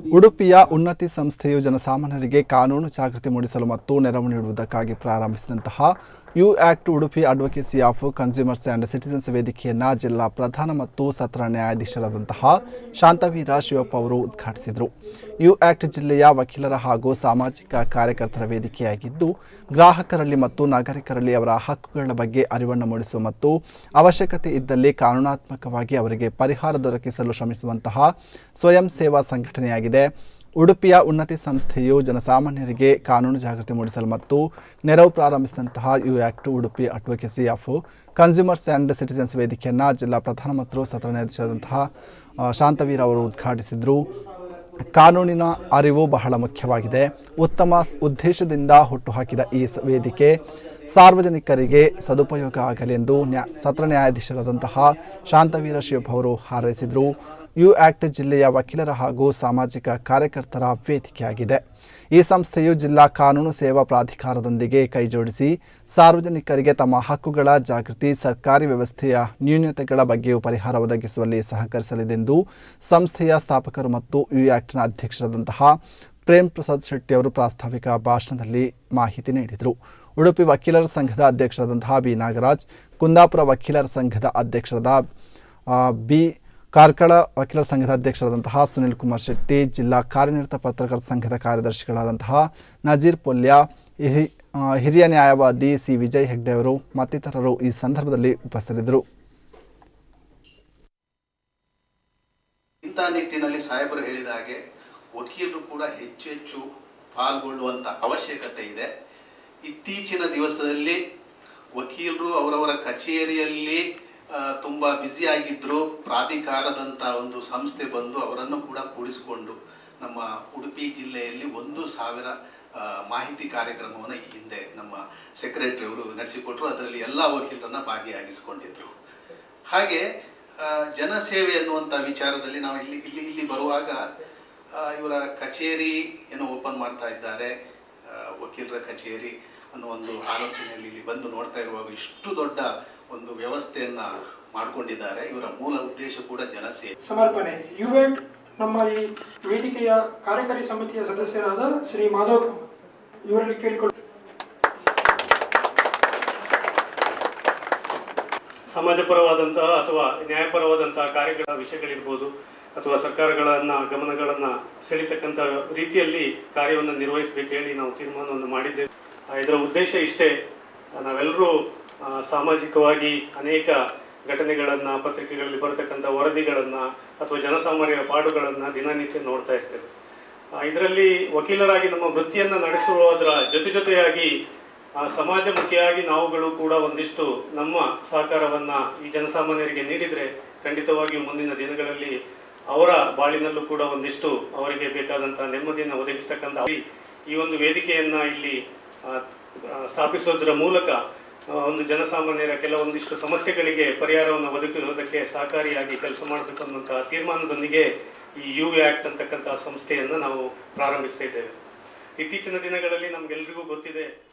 ಉಡುಪಿಯ ಉನ್ನತಿ ಸಂಸ್ಥೆಯು ಜನಸಾಮಾನ್ಯರಿಗೆ ಕಾನೂನು ಜಾಗೃತಿ ಮೂಡಿಸಲು ಮತ್ತು ನೆರವು ನೀಡುವುದಕ್ಕಾಗಿ ಪ್ರಾರಂಭಿಸಿದಂತಹ U act Udupi advocacy of consumers and citizens ವೇದಿಕೆಯನ್ನು ಜಿಲ್ಲಾ ಪ್ರಧಾನ ಮತ್ತು ಸತ್ರ ನ್ಯಾಯಾಧೀಶರಾದಂತಹ ಶಾಂತವೀರ ಶಿವಪ್ಪ ಅವರು ಉದ್ಘಾಟಿಸಿದರು ಯು ಆಕ್ಟ್ ಜಿಲ್ಲೆಯ ವಕೀಲರ ಹಾಗೂ ಸಾಮಾಜಿಕ ಕಾರ್ಯಕರ್ತರ ವೇದಿಕೆಯಾಗಿದ್ದು ಗ್ರಾಹಕರಲ್ಲಿ ಮತ್ತು ನಾಗರಿಕರಲ್ಲಿ ಅವರ ಹಕ್ಕುಗಳ ಬಗ್ಗೆ ಅರಿವನ್ನು ಮೂಡಿಸುವ ಮತ್ತು ಅವಶ್ಯಕತೆ ಇದ್ದಲ್ಲಿ ಕಾನೂನಾತ್ಮಕವಾಗಿ ಅವರಿಗೆ ಪರಿಹಾರ ದೊರಕಿಸಲು ಶ್ರಮಿಸುವಂತಹ ಸ್ವಯಂ ಸೇವಾ ಸಂಘಟನೆಯಾಗಿದೆ ಉಡುಪಿಯ ಉನ್ನತಿ ಸಂಸ್ಥೆಯು ಜನಸಾಮಾನ್ಯರಿಗೆ ಕಾನೂನು ಜಾಗೃತಿ ಮೂಡಿಸಲು ಮತ್ತು ನೆರವು ಪ್ರಾರಂಭಿಸಿದಂತಹ U act Udupi advocacy of consumers and citizens ವೇದಿಕೆಯನ್ನು ಜಿಲ್ಲಾ ಪ್ರಧಾನ ಮತ್ತು ಸತ್ರ ನ್ಯಾಯಾಧೀಶರಾದಂತಹ ಆ, ಶಾಂತವೀರ್ ಅವರು ಉದ್ಘಾಟಿಸಿದರು ಕಾನೂನಿನ ಅರಿವು ಬಹಳ ಮುಖ್ಯವಾಗಿದೆ ಉತ್ತಮ ಸ್- ಉದ್ದೇಶದಿಂದ ಹುಟ್ಟುಹಾಕಿದ ಈ ಸ- ವೇದಿಕೆ ಸಾರ್ವಜನಿಕರಿಗೆ ಸದುಪಯೋಗ ಆಗಲಿ ಎಂದು ನ್ಯಾ ಸತ್ರ ನ್ಯಾಯಾಧೀಶರಾದಂತಹ ಶಾಂತವೀರ ಶಿವಪ್ಪ ಅವರು ಹಾರೈಸಿದರು ಯು ಆಕ್ಟ್ ಜಿಲ್ಲೆಯ ವಕೀಲರ ಹಾಗೂ ಸಾಮಾಜಿಕ ಕಾರ್ಯಕರ್ತರ ವೇದಿಕೆಯಾಗಿದೆ ಈ ಸಂಸ್ಥೆಯು ಜಿಲ್ಲಾ ಕಾನೂನು ಸೇವಾ ಪ್ರಾಧಿಕಾರದೊಂದಿಗೆ ಕೈಜೋಡಿಸಿ ಸಾರ್ವಜನಿಕರಿಗೆ ತಮ್ಮ ಹಕ್ಕುಗಳ ಜಾಗೃತಿ ಸರ್ಕಾರಿ ವ್ಯವಸ್ಥೆಯ ನ್ಯೂನತೆಗಳ ಬಗ್ಗೆಯೂ ಪರಿಹಾರ ಒದಗಿಸುವಲ್ಲಿ ಸಹಕರಿಸಲಿದೆಂದು ಸಂಸ್ಥೆಯ ಸ್ಥಾಪಕರು ಮತ್ತು ಯು ಆಕ್ಟ್ನ ಅಧ್ಯಕ್ಷರಾದಂತಹ ಪ್ರೇಮ್ ಪ್ರಸಾದ್ ಶೆಟ್ಟಿ ಅವರು ಪ್ರಾಸ್ತಾವಿಕ ಭಾಷಣದಲ್ಲಿ ಮಾಹಿತಿ ನೀಡಿದರು ಉಡುಪಿ ವಕೀಲರ ಸಂಘದ ಅಧ್ಯಕ್ಷರಾದಂತಹ ಬಿ ನಾಗರಾಜ್ ಕುಂದಾಪುರ ವಕೀಲರ ಸಂಘದ ಅಧ್ಯಕ್ಷರಾದ ಆ, ಬಿ ಕಾರ್ಕಳ ವಕೀಲರ ಸಂಘದ ಅಧ್ಯಕ್ಷರಾದಂತಹ ಸುನಿಲ್ ಕುಮಾರ್ ಶೆಟ್ಟಿ ಜಿಲ್ಲಾ ಕಾರ್ಯನಿರತ ಪತ್ರಕರ್ತರ ಸಂಘದ ಕಾರ್ಯದರ್ಶಿಗಳಾದಂತಹ ನಜೀರ್ ಪೊಲ್ಯ ಹಿರಿ ಆ, ಹಿರಿಯ ನ್ಯಾಯವಾದಿ ಸಿ ವಿಜಯ್ ಹೆಗ್ಡೆ ಅವರು ಮತ್ತಿತರರು ಈ ಸಂದರ್ಭದಲ್ಲಿ ಉಪಸ್ಥಿತರಿದ್ದರು ಇಂಥ ನಿಟ್ಟಿನಲ್ಲಿ ಸಾಹೇಬರು ಹೇಳಿದ ಹಾಗೆ ವಕೀಲರು ಕೂಡ ಹೆಚ್ಚು ಹೆಚ್ಚು ಪಾಲ್ಗೊಳ್ಳುವಂತ ಅವಶ್ಯಕತೆ ಇದೆ ಇತ್ತೀಚಿನ ದಿವಸದಲ್ಲಿ ವಕೀಲರು ಅವರವರ ಕಚೇರಿಯಲ್ಲಿ ಆ, ತುಂಬಾ ಬ್ಯುಸಿ ಆಗಿದ್ರು ಪ್ರಾಧಿಕಾರದಂತ ಒಂದು ಸಂಸ್ಥೆ ಬಂದು ಅವರನ್ನು ಕೂಡ ಕೂಡಿಸಿಕೊಂಡು ನಮ್ಮ ಉಡುಪಿ ಜಿಲ್ಲೆಯಲ್ಲಿ ಒಂದು ಸಾವಿರ ಆ, ಮಾಹಿತಿ ಕಾರ್ಯಕ್ರಮವನ್ನು ಈ ಹಿಂದೆ ನಮ್ಮ ಸೆಕ್ರೆಟರಿ ಅವರು ನಡೆಸಿಕೊಟ್ರು ಅದರಲ್ಲಿ ಎಲ್ಲ ವಕೀಲರನ್ನ ಭಾಗಿಯಾಗಿಸಿಕೊಂಡಿದ್ರು ಹಾಗೆ ಆ, ಜನಸೇವೆ ಅನ್ನುವಂಥ ವಿಚಾರದಲ್ಲಿ ನಾವು ಇಲ್ಲಿ ಇಲ್ಲಿ ಇಲ್ಲಿ ಬರುವಾಗ ಆ, ಇವರ ಕಚೇರಿ ಏನೋ ಓಪನ್ ಮಾಡ್ತಾ ಇದ್ದಾರೆ ಆ, ವಕೀಲರ ಕಚೇರಿ ಅನ್ನೋ ಒಂದು ಆಲೋಚನೆಯಲ್ಲಿ ಇಲ್ಲಿ ಬಂದು ನೋಡ್ತಾ ಇರುವಾಗ ಇಷ್ಟು ದೊಡ್ಡ ಒಂದು ವ್ಯವಸ್ಥೆಯನ್ನ ಮಾಡ್ಕೊಂಡಿದ್ದಾರೆ ಇವರ ಮೂಲ ಉದ್ದೇಶ ಕೂಡ ಜನಸೇವೆ ಸಮರ್ಪಣೆ ಯುವೆಟ್ ನಮ್ಮ ಈ ವೇದಿಕೆಯ ಕಾರ್ಯಕಾರಿ ಸಮಿತಿಯ ಸದಸ್ಯರಾದ ಶ್ರೀ ಮಾಧವ್ ಇವರಲ್ಲಿ ಕೇಳಿಕೊಳ್ಳ ಸಮಾಜಪರವಾದಂತಹ ಅಥವಾ ನ್ಯಾಯಪರವಾದಂತಹ ಕಾರ್ಯಗಳ ವಿಷಯಗಳಿರ್ಬೋದು ಅಥವಾ ಸರ್ಕಾರಗಳನ್ನ ಗಮನಗಳನ್ನ ಸೆಳೀತಕ್ಕಂಥ ರೀತಿಯಲ್ಲಿ ಕಾರ್ಯವನ್ನು ನಿರ್ವಹಿಸಬೇಕು ಹೇಳಿ ನಾವು ತೀರ್ಮಾನವನ್ನು ಮಾಡಿದ್ದೇವೆ ಆ, ಇದರ ಉದ್ದೇಶ ಇಷ್ಟೇ ನಾವೆಲ್ಲರೂ ಆ, ಸಾಮಾಜಿಕವಾಗಿ ಅನೇಕ ಘಟನೆಗಳನ್ನ ಪತ್ರಿಕೆಗಳಲ್ಲಿ ಬರತಕ್ಕಂಥ ವರದಿಗಳನ್ನ ಅಥವಾ ಜನಸಾಮಾನ್ಯರ ಪಾಡುಗಳನ್ನ ದಿನನಿತ್ಯ ನೋಡ್ತಾ ಇರ್ತೇವೆ ಇದರಲ್ಲಿ ವಕೀಲರಾಗಿ ನಮ್ಮ ವೃತ್ತಿಯನ್ನ ನಡೆಸುವುದರ ಜೊತೆ ಜೊತೆಯಾಗಿ ಆ ಸಮಾಜಮುಖಿಯಾಗಿ ನಾವುಗಳು ಕೂಡ ಒಂದಿಷ್ಟು ನಮ್ಮ ಸಹಕಾರವನ್ನ ಈ ಜನಸಾಮಾನ್ಯರಿಗೆ ನೀಡಿದ್ರೆ ಖಂಡಿತವಾಗಿಯೂ ಮುಂದಿನ ದಿನಗಳಲ್ಲಿ ಅವರ ಬಾಳಿನಲ್ಲೂ ಕೂಡ ಒಂದಿಷ್ಟು ಅವರಿಗೆ ಬೇಕಾದಂತಹ ನೆಮ್ಮದಿಯನ್ನು ಒದಗಿಸ್ತಕ್ಕಂಥ ಈ- ಈ ಒಂದು ವೇದಿಕೆಯನ್ನ ಇಲ್ಲಿ ಆ, ಆ, ಸ್ಥಾಪಿಸೋದ್ರ ಮೂಲಕ ಆ, ಒಂದು ಜನಸಾಮಾನ್ಯರ ಕೆಲವೊಂದಿಷ್ಟು ಸಮಸ್ಯೆಗಳಿಗೆ ಪರಿಹಾರವನ್ನು ಒದಗಿಸುವುದಕ್ಕೆ ಸಹಕಾರಿಯಾಗಿ ಕೆಲಸ ಮಾಡಬೇಕು ಅನ್ನುವಂತಹ ತೀರ್ಮಾನದೊಂದಿಗೆ ಈ ಯು ಆಕ್ಟ್ ಅಂತಕ್ಕಂತಹ ಸಂಸ್ಥೆಯನ್ನ ನಾವು ಪ್ರಾರಂಭಿಸ್ತಾ ಇದ್ದೇವೆ ಇತ್ತೀಚಿನ ದಿನಗಳಲ್ಲಿ ನಮ್ಗೆಲ್ರಿಗೂ ಗೊತ್ತಿದೆ